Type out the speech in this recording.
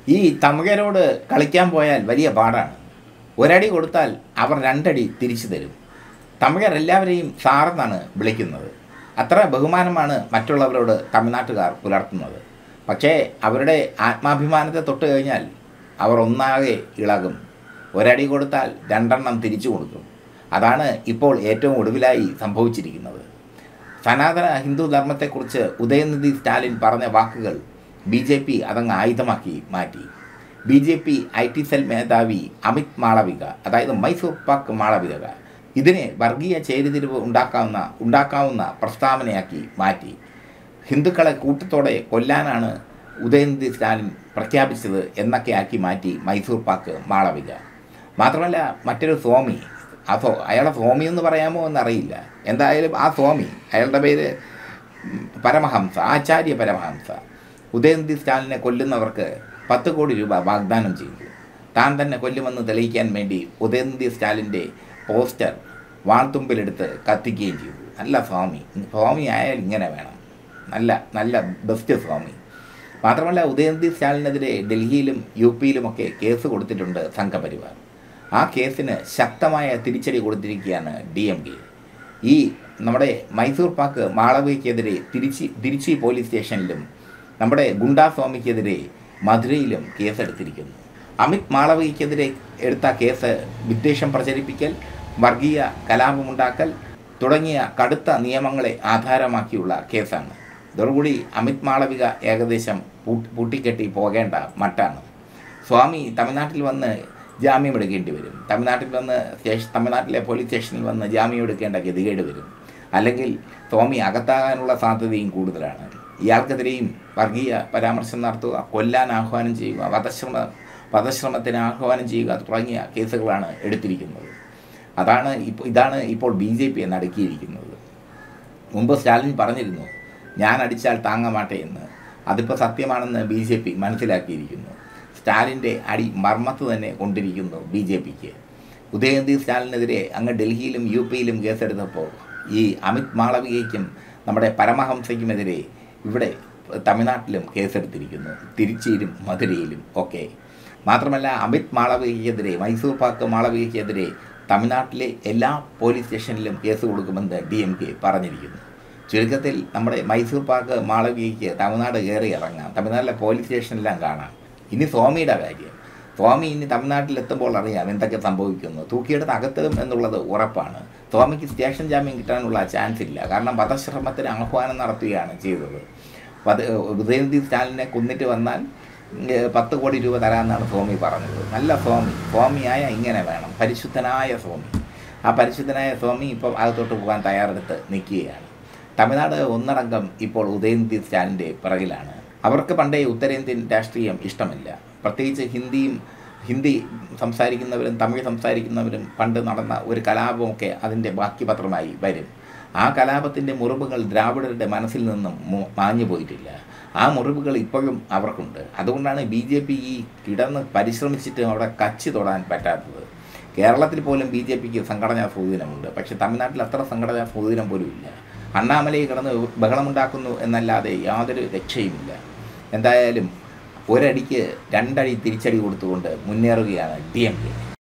ഈ തമിഴരോട് കളിക്കാൻ പോയാൽ വലിയ പാടാണ് ഒരടി കൊടുത്താൽ അവർ രണ്ടടി തിരിച്ചു തരും തമിഴർ എല്ലാവരെയും സാറെന്നാണ് വിളിക്കുന്നത് അത്ര ബഹുമാനമാണ് മറ്റുള്ളവരോട് തമിഴ്നാട്ടുകാർ പുലർത്തുന്നത് പക്ഷേ അവരുടെ ആത്മാഭിമാനത്തെ തൊട്ട് കഴിഞ്ഞാൽ അവർ ഒന്നാകെ ഇളകും ഒരടി കൊടുത്താൽ രണ്ടെണ്ണം തിരിച്ചു കൊടുക്കും അതാണ് ഇപ്പോൾ ഏറ്റവും ഒടുവിലായി സംഭവിച്ചിരിക്കുന്നത് സനാതന ഹിന്ദു ധർമ്മത്തെക്കുറിച്ച് ഉദയനിധി സ്റ്റാലിൻ പറഞ്ഞ വാക്കുകൾ ബി ജെ പി അതങ്ങ് ആയുധമാക്കി മാറ്റി B J P I T cell മേധാവി അമിത് മാളവിക അതായത് മൈസൂർ പാക്ക് മാളവിക ഇതിനെ വർഗീയ ചേരിതിരിവ് ഉണ്ടാക്കാവുന്ന ഉണ്ടാക്കാവുന്ന പ്രസ്താവനയാക്കി മാറ്റി ഹിന്ദുക്കളെ കൂട്ടത്തോടെ കൊല്ലാനാണ് ഉദയനിധി സ്റ്റാലിൻ പ്രഖ്യാപിച്ചത് എന്നൊക്കെ ആക്കി മാറ്റി മൈസൂർ പാക്ക് മാളവിക മാത്രമല്ല മറ്റൊരു സ്വാമി ആ സ്വാ അയാളെ സ്വാമി എന്ന് പറയാമോ എന്നറിയില്ല എന്തായാലും ആ സ്വാമി അയാളുടെ പേര് ഉം, പരമഹംസ ആചാര്യ പരമഹംസ ഉദയനിധി സ്റ്റാലിനെ കൊല്ലുന്നവർക്ക് പത്ത് കോടി രൂപ വാഗ്ദാനം ചെയ്തു താൻ തന്നെ കൊല്ലുമെന്ന് തെളിയിക്കാൻ വേണ്ടി ഉദയനിധി സ്റ്റാലിൻ്റെ പോസ്റ്റർ വാൾത്തുമ്പിലെടുത്ത് കത്തിക്കുകയും ചെയ്തു നല്ല സ്വാമി സ്വാമി ആയാൽ ഇങ്ങനെ വേണം നല്ല നല്ല ബെസ്റ്റ് സ്വാമി മാത്രമല്ല ഉദയനിധി സ്റ്റാലിനെതിരെ ഡൽഹിയിലും യു പിയിലുമൊക്കെ കേസ് കൊടുത്തിട്ടുണ്ട് സംഘപരിവാർ ആ കേസിന് ശക്തമായ തിരിച്ചടി കൊടുത്തിരിക്കുകയാണ് ഡി എം കെ ഈ നമ്മുടെ മൈസൂർ പാക്ക് മാളവികയ്ക്കെതിരെ തിരിച്ചി തിരുച്ചി പോലീസ് സ്റ്റേഷനിലും നമ്മുടെ ഗുണ്ടാസ്വാമിക്കെതിരെ മധുരയിലും കേസെടുത്തിരിക്കുന്നു അമിത് മാളവികയ്ക്കെതിരെ എടുത്ത കേസ് വിദ്വേഷം പ്രചരിപ്പിക്കൽ വർഗീയ കലാപമുണ്ടാക്കൽ തുടങ്ങിയ കടുത്ത നിയമങ്ങളെ ആധാരമാക്കിയുള്ള കേസാണ് ഇതോടുകൂടി അമിത് മാളവിക ഏകദേശം പൂട്ടി- പൂട്ടിക്കെട്ടി പോകേണ്ട മട്ടാണ് സ്വാമി തമിഴ്നാട്ടിൽ വന്ന് ജാമ്യം എടുക്കേണ്ടി വരും തമിഴ്നാട്ടിൽ വന്ന് സ്റ്റേഷൻ തമിഴ്നാട്ടിലെ പോലീസ് സ്റ്റേഷനിൽ വന്ന് ജാമ്യം എടുക്കേണ്ട ഗതികേട് വരും അല്ലെങ്കിൽ സ്വാമി അകത്താകാനുള്ള സാധ്യതയും കൂടുതലാണ് ഇയാൾക്കെതിരെയും വർഗീയ പരാമർശം നടത്തുക കൊല്ലാൻ ആഹ്വാനം ചെയ്യുക വധശ്രമ വധശ്രമത്തിന് ആഹ്വാനം ചെയ്യുക തുടങ്ങിയ കേസുകളാണ് എടുത്തിരിക്കുന്നത് അതാണ് ഇപ്പോൾ ഇതാണ് ഇപ്പോൾ ബി ജെ പി നടുക്കിയിരിക്കുന്നത് മുമ്പ് സ്റ്റാലിൻ പറഞ്ഞിരുന്നു ഞാൻ അടിച്ചാൽ താങ്ങമാട്ടെ എന്ന് അതിപ്പോൾ സത്യമാണെന്ന് ബി ജെ പി മനസ്സിലാക്കിയിരിക്കുന്നു സ്റ്റാലിൻ്റെ അടി മർമ്മത്ത് തന്നെ കൊണ്ടിരിക്കുന്നു ബി ജെ പിക്ക് ഉദയനിധി സ്റ്റാലിനെതിരെ അങ്ങ് ഡൽഹിയിലും യു പിയിലും കേസെടുത്തപ്പോൾ ഈ അമിത് മാളവികയ്ക്കും നമ്മുടെ പരമഹംസയ്ക്കുമെതിരെ ഇവിടെ തമിഴ്നാട്ടിലും കേസെടുത്തിരിക്കുന്നു തിരുച്ചിയിലും മധുരയിലും ഒക്കെ മാത്രമല്ല അമിത് മാളവികയ്ക്കെതിരെ മൈസൂർ പാക്ക് മാളവികയ്ക്കെതിരെ തമിഴ്നാട്ടിലെ എല്ലാ പോലീസ് സ്റ്റേഷനിലും കേസ് കൊടുക്കുമെന്ന് ഡി എം കെ പറഞ്ഞിരിക്കുന്നു ചുരുക്കത്തിൽ നമ്മുടെ മൈസൂർ പാക്ക് മാളവികയ്ക്ക് തമിഴ്നാട് കയറി ഇറങ്ങാം തമിഴ്നാട്ടിലെ പോലീസ് സ്റ്റേഷനിലെല്ലാം കാണാം ഇനി സ്വാമിയുടെ കാര്യം സ്വാമി ഇനി തമിഴ്നാട്ടിൽ എത്തുമ്പോൾ അറിയാം എന്തൊക്കെ സംഭവിക്കുന്നു തൂക്കിയെടുത്ത് അകത്തും എന്നുള്ളത് ഉറപ്പാണ് സ്വാമിക്ക് സ്റ്റേഷൻ ജാമ്യം കിട്ടാനുള്ള ചാൻസ് ഇല്ല കാരണം വധശ്രമത്തിന് ആഹ്വാനം നടത്തുകയാണ് ചെയ്തത് വധ ഉദയനിധി സ്റ്റാലിനെ കൊന്നിട്ട് വന്നാൽ ഏ, പത്ത് കോടി രൂപ തരാമെന്നാണ് സ്വാമി പറഞ്ഞത് നല്ല സ്വാമി സ്വാമിയായ ഇങ്ങനെ വേണം പരിശുദ്ധനായ സ്വാമി ആ പരിശുദ്ധനായ സ്വാമി ഇപ്പം അകത്തോട്ട് പോകാൻ തയ്യാറെടുത്ത് നിൽക്കുകയാണ് തമിഴ്നാട് ഒന്നടങ്കം ഇപ്പോൾ ഉദയനിധി സ്റ്റാലിൻ്റെ പിറകിലാണ് അവർക്ക് പണ്ടേ ഉത്തരേന്ത്യൻ രാഷ്ട്രീയം ഇഷ്ടമില്ല പ്രത്യേകിച്ച് ഹിന്ദിയും ഹിന്ദി സംസാരിക്കുന്നവരും തമിഴ് സംസാരിക്കുന്നവരും പണ്ട് നടന്ന ഒരു കലാപമൊക്കെ അതിൻ്റെ ബാക്കി പത്രമായി വരും ആ കലാപത്തിൻ്റെ മുറിവുകൾ ദ്രാവിഡരുടെ മനസ്സിൽ നിന്നും മു- മാഞ്ഞു പോയിട്ടില്ല ആ മുറിവുകൾ ഇപ്പോഴും അവർക്കുണ്ട് അതുകൊണ്ടാണ് ബി ജെ പി ഈ കിടന്ന് പരിശ്രമിച്ചിട്ടും അവിടെ കച്ചി തൊടാൻ പറ്റാത്തത് കേരളത്തിൽ പോലും ബി ജെ പിക്ക് സംഘടനാ സ്വാധീനമുണ്ട് പക്ഷേ തമിഴ്നാട്ടിൽ അത്ര സംഘടനാ സ്വാധീനം പോലും ഇല്ല അണ്ണാമലയിൽ കിടന്ന് ബഹളമുണ്ടാക്കുന്നു എന്നല്ലാതെ യാതൊരു രക്ഷയുമില്ല എന്തായാലും ഒരടിക്ക് രണ്ടടി തിരിച്ചടി കൊടുത്തുകൊണ്ട് മുന്നേറുകയാണ് ഡി എം കെ